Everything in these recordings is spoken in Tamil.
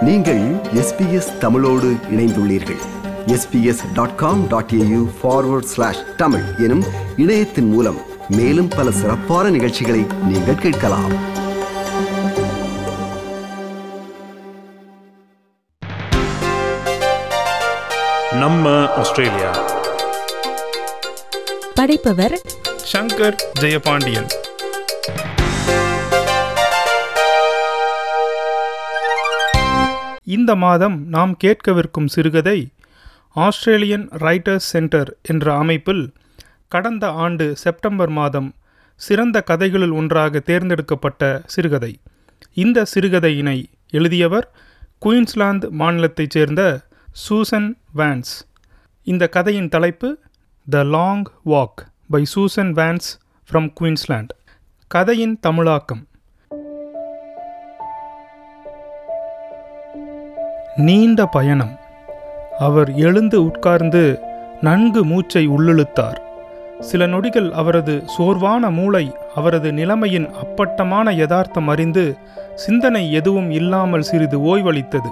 நீங்கள் எஸ்பிஎஸ் தமிழோடு இணைந்துள்ளீர்கள் SBS dot com dot AU forward slash Tamil எனும் இணையத்தின் மூலம் மேலும் பல சிறப்பான நிகழ்ச்சிகளை நீங்கள் கேட்கலாம் நம்ம ஆஸ்திரேலியா படைப்பவர் சங்கர் ஜெயபாண்டியன் இந்த மாதம் நாம் கேட்கவிருக்கும் சிறுகதை ஆஸ்திரேலியன் ரைட்டர்ஸ் சென்டர் என்ற அமைப்பில் கடந்த ஆண்டு செப்டம்பர் மாதம் சிறந்த கதைகளில் ஒன்றாக தேர்ந்தெடுக்கப்பட்ட சிறுகதை இந்த சிறுகதையினை எழுதியவர் குயின்ஸ்லாந்து மாநிலத்தைச் சேர்ந்த சூசன் வேன்ஸ் இந்த கதையின் தலைப்பு the long walk by Susan Vance from Queensland கதையின் தமிழாக்கம் நீண்ட பயணம் அவர் எழுந்து உட்கார்ந்து நன்கு மூச்சை உள்ளிழுத்தார் சில நொடிகள் அவரது சோர்வான மூளை அவரது நிலைமையின் அப்பட்டமான யதார்த்தம் அறிந்து சிந்தனை எதுவும் இல்லாமல் சிறிது ஓய்வளித்தது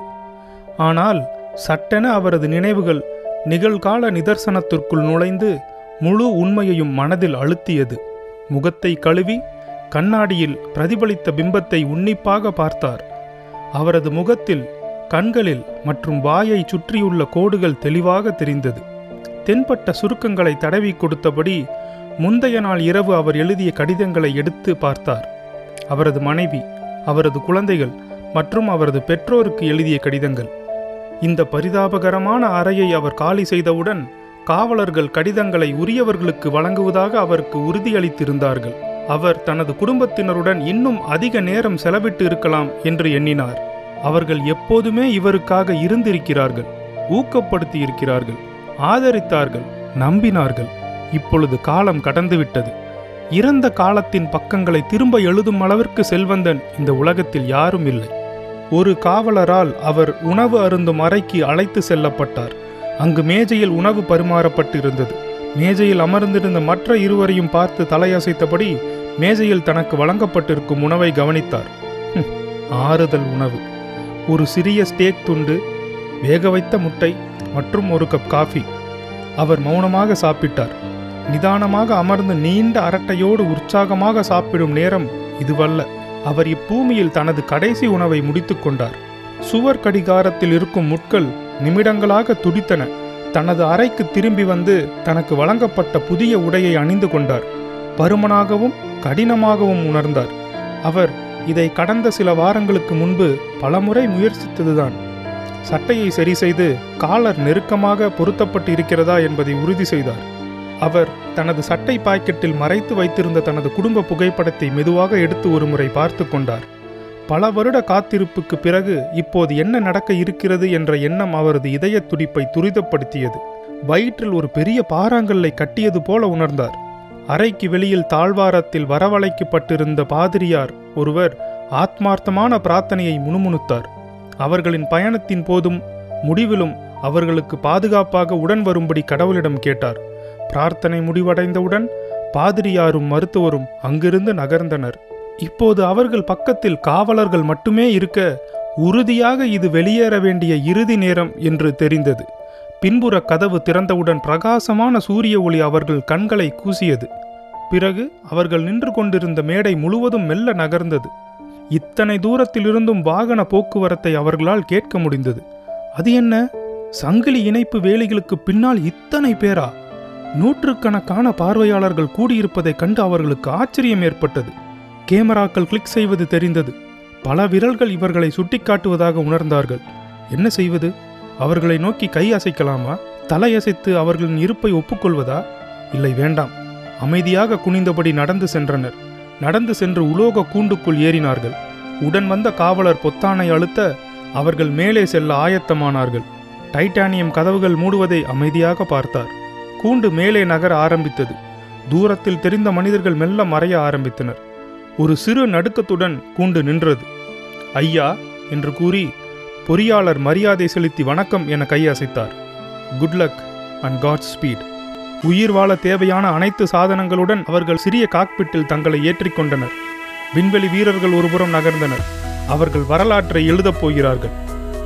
ஆனால் சட்டென அவரது நினைவுகள் நிகழ்கால நிதர்சனத்திற்குள் நுழைந்து முழு உண்மையையும் மனதில் அழுத்தியது முகத்தை கழுவி கண்ணாடியில் பிரதிபலித்த பிம்பத்தை உன்னிப்பாக பார்த்தார் அவரது முகத்தில் கண்களில் மற்றும் வாயை சுற்றியுள்ள கோடுகள் தெளிவாக தெரிந்தது தென்பட்ட சுருக்கங்களை தடவி கொடுத்தபடி முந்தைய நாள் இரவு அவர் எழுதிய கடிதங்களை எடுத்து பார்த்தார் அவரது மனைவி அவரது குழந்தைகள் மற்றும் அவரது பெற்றோருக்கு எழுதிய கடிதங்கள் இந்த பரிதாபகரமான அறையை அவர் காலி செய்தவுடன் காவலர்கள் கடிதங்களை உரியவர்களுக்கு வழங்குவதாக அவருக்கு உறுதியளித்திருந்தார்கள் அவர் தனது குடும்பத்தினருடன் இன்னும் அதிக நேரம் செலவிட்டு இருக்கலாம் என்று எண்ணினார் அவர்கள் எப்போதுமே இவருக்காக இருந்திருக்கிறார்கள் ஊக்கப்படுத்தி இருக்கிறார்கள் ஆதரித்தார்கள் நம்பினார்கள் இப்பொழுது காலம் கடந்துவிட்டது இறந்த காலத்தின் பக்கங்களை திரும்ப எழுதும் அளவிற்கு செல்வந்தன் இந்த உலகத்தில் யாரும் இல்லை ஒரு காவலரால் அவர் உணவு அருந்தும் அறைக்கு அழைத்து செல்லப்பட்டார் அங்கு மேஜையில் உணவு பரிமாறப்பட்டிருந்தது மேஜையில் அமர்ந்திருந்த மற்ற இருவரையும் பார்த்து தலையசைத்தபடி மேஜையில் தனக்கு வழங்கப்பட்டிருக்கும் உணவை கவனித்தார் ஹும், ஆறுதல் உணவு ஒரு சிறிய ஸ்டேக் துண்டு வேக வைத்த முட்டை மற்றும் ஒரு கப் காஃபி அவர் மௌனமாக சாப்பிட்டார் நிதானமாக அமர்ந்து நீண்ட அரட்டையோடு உற்சாகமாக சாப்பிடும் நேரம் இதுவல்ல அவர் இப்பூமியில் தனது கடைசி உணவை முடித்துக் கொண்டார் சுவர் கடிகாரத்தில் இருக்கும் முட்கள் நிமிடங்களாக துடித்தன தனது அறைக்கு திரும்பி வந்து தனக்கு வழங்கப்பட்ட புதிய உடையை அணிந்து கொண்டார் பருமனாகவும் கடினமாகவும் உணர்ந்தார் அவர் இதை கடந்த சில வாரங்களுக்கு முன்பு பலமுறை முயற்சித்ததுதான் சட்டையை சரி செய்து காலர் நெருக்கமாக பொருத்தப்பட்டு இருக்கிறதா என்பதை உறுதி செய்தார் அவர் தனது சட்டை பாக்கெட்டில் மறைத்து வைத்திருந்த தனது குடும்ப புகைப்படத்தை மெதுவாக எடுத்து ஒருமுறை பார்த்து கொண்டார் பல வருட காத்திருப்புக்கு பிறகு இப்போது என்ன நடக்க இருக்கிறது என்ற எண்ணம் அவரது இதயத் துடிப்பை துரிதப்படுத்தியது வயிற்றில் ஒரு பெரிய பாறாங்கல்லை கட்டியது போல உணர்ந்தார் அறைக்கு வெளியில் தாழ்வாரத்தில் வரவழைக்கப்பட்டிருந்த பாதிரியார் ஒருவர் ஆத்மார்த்தமான பிரார்த்தனையை முணுமுணுத்தார் அவர்களின் பயணத்தின் போதும் முடிவிலும் அவர்களுக்கு பாதுகாப்பாக உடன் வரும்படி கடவுளிடம் கேட்டார் பிரார்த்தனை முடிவடைந்தவுடன் பாதிரியாரும் மருத்துவரும் அங்கிருந்து நகர்ந்தனர் இப்போது அவர்கள் பக்கத்தில் காவலர்கள் மட்டுமே இருக்க உறுதியாக இது வெளியேற வேண்டிய இறுதி நேரம் என்று தெரிந்தது பின்புற கதவு திறந்தவுடன் பிரகாசமான சூரிய ஒளி அவர்கள் கண்களை கூசியது பிறகு அவர்கள் நின்று கொண்டிருந்த மேடை முழுவதும் மெல்ல நகர்ந்தது இத்தனை தூரத்திலிருந்தும் வாகன போக்குவரத்தை அவர்களால் கேட்க முடிந்தது அது என்ன சங்கிலி இணைப்பு வேலிகளுக்கு பின்னால் இத்தனை பேரா நூற்றுக்கணக்கான பார்வையாளர்கள் கூடியிருப்பதைக் கண்டு அவர்களுக்கு ஆச்சரியம் ஏற்பட்டது கேமராக்கள் கிளிக் செய்வது தெரிந்தது பல விரல்கள் இவர்களை சுட்டிக்காட்டுவதாக உணர்ந்தார்கள் என்ன செய்வது அவர்களை நோக்கி கை அசைக்கலாமா தலையசைத்து அவர்களின் இருப்பை ஒப்புக்கொள்வதா இல்லை வேண்டாம் அமைதியாக குனிந்தபடி நடந்து சென்றனர் நடந்து சென்று உலோக கூண்டுக்குள் ஏறினார்கள் உடன் வந்த காவலர் பொத்தானை அழுத்த அவர்கள் மேலே செல்ல ஆயத்தமானார்கள் டைட்டானியம் கதவுகள் மூடுவதை அமைதியாக பார்த்தார் கூண்டு மேலே நகர ஆரம்பித்தது தூரத்தில் தெரிந்த மனிதர்கள் மெல்ல மறைய ஆரம்பித்தனர் ஒரு சிறு நடுக்கத்துடன் கூண்டு நின்றது ஐயா என்று கூறி பொறியாளர் மரியாதை செலுத்தி வணக்கம் என கையசைத்தார் good luck and Godspeed உயிர் வாழ தேவையான அனைத்து சாதனங்களுடன் அவர்கள் சிறிய காக்பிட்டில் தங்களை ஏற்றிக்கொண்டனர் விண்வெளி வீரர்கள் ஒருபுறம் நகர்ந்தனர் அவர்கள் வரலாற்றை எழுதப் போகிறார்கள்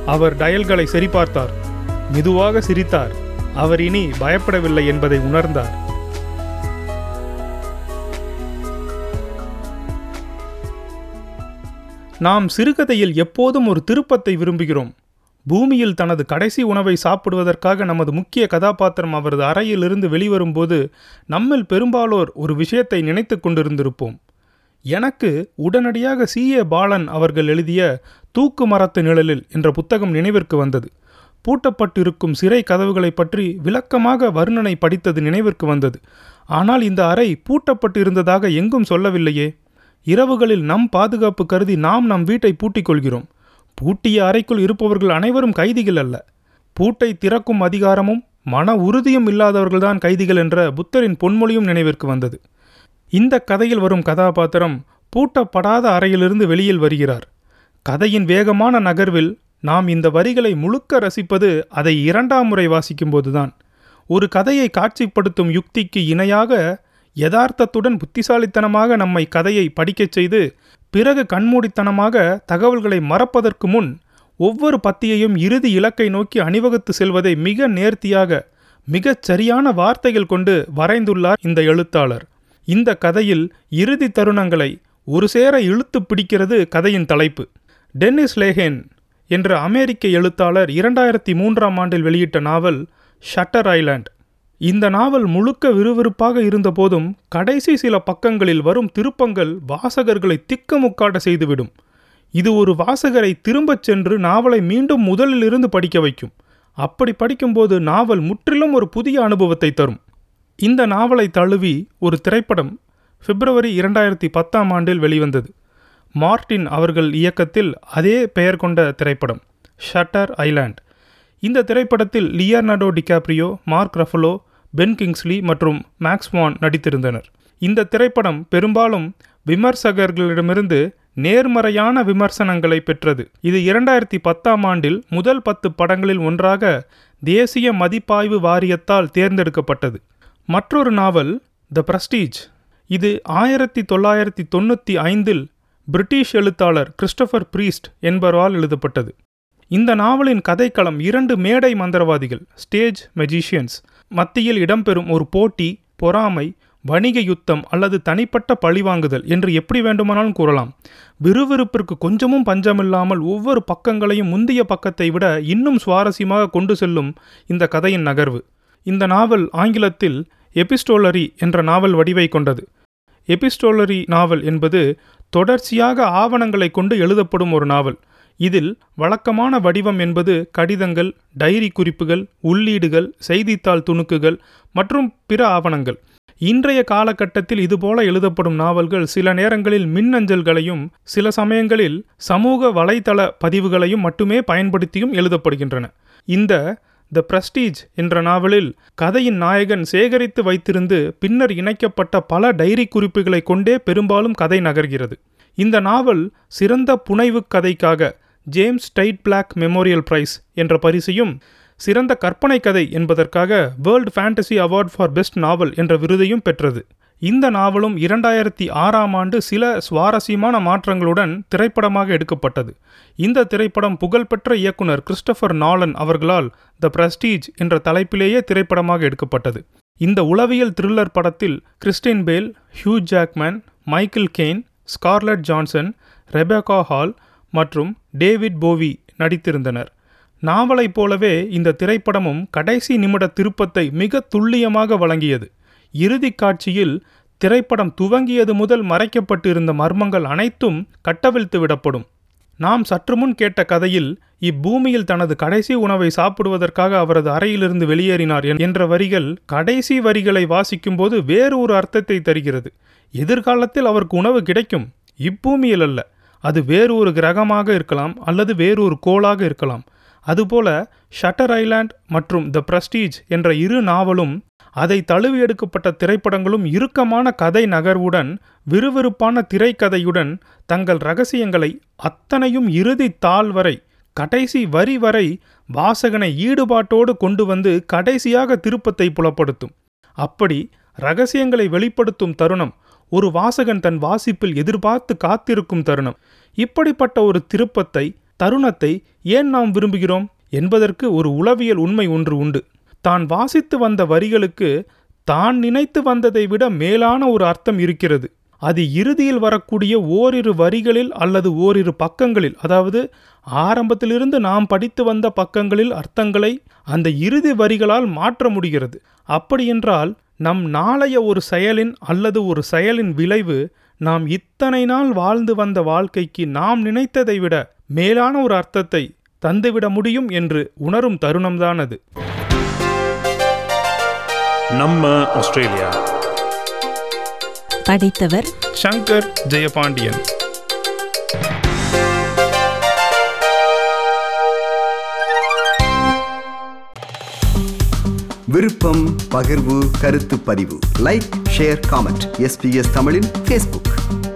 அவர் டயல்களை சரிபார்த்தார் மெதுவாக சிரித்தார் அவர் இனி பயப்படவில்லை என்பதை உணர்ந்தார் நாம் சிறுகதையில் எப்போதும் ஒரு திருப்பத்தை விரும்புகிறோம் பூமியில் தனது கடைசி உணவை சாப்பிடுவதற்காக நமது முக்கிய கதாபாத்திரம் அவரது அறையிலிருந்து வெளிவரும்போது நம்மில் பெரும்பாலோர் ஒரு விஷயத்தை நினைத்து கொண்டிருந்திருப்போம் எனக்கு உடனடியாக சி ஏ பாலன் அவர்கள் எழுதிய தூக்கு மரத்து நிழலில் என்ற புத்தகம் நினைவிற்கு வந்தது பூட்டப்பட்டிருக்கும் சிறை கதவுகளை பற்றி விளக்கமாக வர்ணனை படித்தது நினைவிற்கு வந்தது ஆனால் இந்த அறை பூட்டப்பட்டிருந்ததாக எங்கும் சொல்லவில்லையே இரவுகளில் நம் பாதுகாப்பு கருதி நாம் நம் வீட்டை பூட்டிக் கொள்கிறோம் பூட்டிய அறைக்குள் இருப்பவர்கள் அனைவரும் கைதிகள் அல்ல பூட்டை திறக்கும் அதிகாரமும் மன உறுதியும் இல்லாதவர்கள்தான் கைதிகள் என்ற புத்தரின் பொன்மொழியும் நினைவிற்கு வந்தது இந்த கதையில் வரும் கதாபாத்திரம் பூட்டப்படாத அறையிலிருந்து வெளியில் வருகிறார் கதையின் வேகமான நகர்வில் நாம் இந்த வரிகளை முழுக்க ரசிப்பது அதை இரண்டாம் முறை வாசிக்கும்போதுதான் ஒரு கதையை காட்சிப்படுத்தும் யுக்திக்கு இணையாக யதார்த்தத்துடன் புத்திசாலித்தனமாக நம்மை கதையை படிக்கச் செய்து பிறகு கண்மூடித்தனமாக தகவல்களை மறப்பதற்கு முன் ஒவ்வொரு பத்தியையும் இறுதி இலக்கை நோக்கி அணிவகுத்து செல்வதை மிக நேர்த்தியாக மிகச் சரியான வார்த்தைகள் கொண்டு வரைந்துள்ளார் இந்த எழுத்தாளர் இந்த கதையில் இறுதி தருணங்களை ஒரு சேர இழுத்து பிடிக்கிறது கதையின் தலைப்பு டென்னிஸ் லேஹேன் என்ற அமெரிக்க எழுத்தாளர் இரண்டாயிரத்தி மூன்றாம் ஆண்டில் வெளியிட்ட நாவல் ஷட்டர் ஐலாண்ட் இந்த நாவல் முழுக்க விறுவிறுப்பாக இருந்தபோதும் கடைசி சில பக்கங்களில் வரும் திருப்பங்கள் வாசகர்களை திக்குமுக்காட செய்துவிடும் இது ஒரு வாசகரை திரும்பச் சென்று நாவலை மீண்டும் முதலிலிருந்து படிக்க வைக்கும் அப்படி படிக்கும்போது நாவல் முற்றிலும் ஒரு புதிய அனுபவத்தை தரும் இந்த நாவலை தழுவி ஒரு திரைப்படம் பிப்ரவரி இரண்டாயிரத்தி பத்தாம் ஆண்டில் வெளிவந்தது மார்டின் அவர்கள் இயக்கத்தில் அதே பெயர் கொண்ட திரைப்படம் ஷட்டர் ஐலாண்ட் இந்த திரைப்படத்தில் Leonardo DiCaprio Mark Ruffalo Ben Kingsley மற்றும் மேக்ஸ் வான் நடித்திருந்தனர் இந்த திரைப்படம் பெரும்பாலும் விமர்சகர்களிடமிருந்து நேர்மறையான விமர்சனங்களை பெற்றது இது இரண்டாயிரத்தி பத்தாம் ஆண்டில் முதல் பத்து படங்களில் ஒன்றாக தேசிய மதிப்பாய்வு வாரியத்தால் தேர்ந்தெடுக்கப்பட்டது மற்றொரு நாவல் த பிரஸ்டீஜ் இது ஆயிரத்தி தொள்ளாயிரத்தி தொண்ணூற்றி ஐந்தில் பிரிட்டிஷ் எழுத்தாளர் கிறிஸ்டபர் பிரீஸ்ட் என்பவரால் எழுதப்பட்டது இந்த நாவலின் கதைக்களம் இரண்டு மேடை மந்திரவாதிகள் ஸ்டேஜ் மெஜிஷியன்ஸ் மத்தியில் இடம்பெறும் ஒரு போட்டி பொறாமை வணிக யுத்தம் அல்லது தனிப்பட்ட பழிவாங்குதல் என்று எப்படி வேண்டுமானாலும் கூறலாம் விறுவிறுப்பிற்கு கொஞ்சமும் பஞ்சமில்லாமல் ஒவ்வொரு பக்கங்களையும் முந்தைய பக்கத்தை விட இன்னும் சுவாரஸ்யமாக கொண்டு செல்லும் இந்த கதையின் நகர்வு இந்த நாவல் ஆங்கிலத்தில் எபிஸ்டோலரி என்ற நாவல் வடிவை கொண்டது எபிஸ்டோலரி நாவல் என்பது தொடர்ச்சியாக ஆவணங்களை கொண்டு எழுதப்படும் ஒரு நாவல் இதில் வழக்கமான வடிவம் என்பது கடிதங்கள் டைரி குறிப்புகள் உள்ளீடுகள் செய்தித்தாள் துணுக்குகள் மற்றும் பிற ஆவணங்கள் இன்றைய காலகட்டத்தில் இதுபோல எழுதப்படும் நாவல்கள் சில நேரங்களில் மின்னஞ்சல்களையும் சில சமயங்களில் சமூக வலைதள பதிவுகளையும் மட்டுமே பயன்படுத்தியும் எழுதப்படுகின்றன இந்த த பிரஸ்டீஜ் என்ற நாவலில் கதையின் நாயகன் சேகரித்து வைத்திருந்து பின்னர் இணைக்கப்பட்ட பல டைரி குறிப்புகளை கொண்டே பெரும்பாலும் கதை நகர்கிறது இந்த நாவல் சிறந்த புனைவு கதைக்காக James Tait Black Memorial Prize என்ற பரிசையும் சிறந்த கற்பனை கதை என்பதற்காக World Fantasy Award for Best Novel என்ற விருதையும் பெற்றது இந்த நாவலும் இரண்டாயிரத்தி ஆறாம் ஆண்டு சில சுவாரஸ்யமான மாற்றங்களுடன் திரைப்படமாக எடுக்கப்பட்டது இந்த திரைப்படம் புகழ்பெற்ற இயக்குனர் கிறிஸ்டபர் நாலன் அவர்களால் த பிரஸ்டீஜ் என்ற தலைப்பிலேயே திரைப்படமாக எடுக்கப்பட்டது இந்த உளவியல் த்ரில்லர் படத்தில் Christian Bale Hugh Jackman Michael Caine Scarlett Johansson Rebecca Hall மற்றும் டேவிட் போவி நடித்திருந்தனர் நாவலைப் போலவே இந்த திரைப்படமும் கடைசி நிமிட திருப்பத்தை மிக துல்லியமாக வழங்கியது இறுதி காட்சியில் திரைப்படம் துவங்கியது முதல் மறைக்கப்பட்டிருந்த மர்மங்கள் அனைத்தும் கட்டவிழ்த்து விடப்படும் நாம் சற்று முன் கேட்ட கதையில் இப்பூமியில் தனது கடைசி உணவை சாப்பிடுவதற்காக அவரது அறையிலிருந்து வெளியேறினார் என்ற வரிகள் கடைசி வரிகளை வாசிக்கும்போது வேறு ஒரு அர்த்தத்தை தருகிறது எதிர்காலத்தில் அவருக்கு உணவு கிடைக்கும் இப்பூமியில் அல்ல அது வேறு ஒரு கிரகமாக இருக்கலாம் அல்லது வேறு ஒரு கோளாக இருக்கலாம் அதுபோல ஷட்டர் ஐலாண்ட் மற்றும் த பிரஸ்டீஜ் என்ற இரு நாவலும் அதை தழுவி எடுக்கப்பட்ட திரைப்படங்களும் இறுக்கமான கதை நகர்வுடன் விறுவிறுப்பான திரைக்கதையுடன் தங்கள் ரகசியங்களை அத்தனையும் இறுதி தாள் வரை கடைசி வரி வரை வாசகனை ஈடுபாட்டோடு கொண்டு வந்து கடைசியாக திருப்பத்தை புலப்படுத்தும் அப்படி ரகசியங்களை வெளிப்படுத்தும் தருணம் ஒரு வாசகன் தன் வாசிப்பில் எதிர்பார்த்து காத்திருக்கும் தருணம் இப்படிப்பட்ட ஒரு திருப்பத்தை தருணத்தை ஏன் நாம் விரும்புகிறோம் என்பதற்கு ஒரு உளவியல் உண்மை ஒன்று உண்டு தான் வாசித்து வந்த வரிகளுக்கு தான் நினைத்து வந்ததை விட மேலான ஒரு அர்த்தம் இருக்கிறது அது இறுதியில் வரக்கூடிய ஓரிரு வரிகளில் அல்லது ஓரிரு பக்கங்களில் அதாவது ஆரம்பத்திலிருந்து நாம் படித்து வந்த பக்கங்களில் அர்த்தங்களை அந்த இறுதி வரிகளால் மாற்ற முடிகிறது அப்படியென்றால் நம் நாளைய ஒரு செயலின் அல்லது ஒரு செயலின் விளைவு நாம் இத்தனை நாள் வாழ்ந்து வந்த வாழ்க்கைக்கு நாம் நினைத்ததை விட மேலான ஒரு அர்த்தத்தை தந்துவிட முடியும் என்று உணரும் தருணம்தான் அது நம்ம ஆஸ்திரேலியா படித்தவர் சங்கர் ஜெயபாண்டியன் விருப்பம் பகிர்வு கருத்து பதிவு லைக் ஷேர் காமெண்ட் எஸ்பிஎஸ் தமிழின் ஃபேஸ்புக்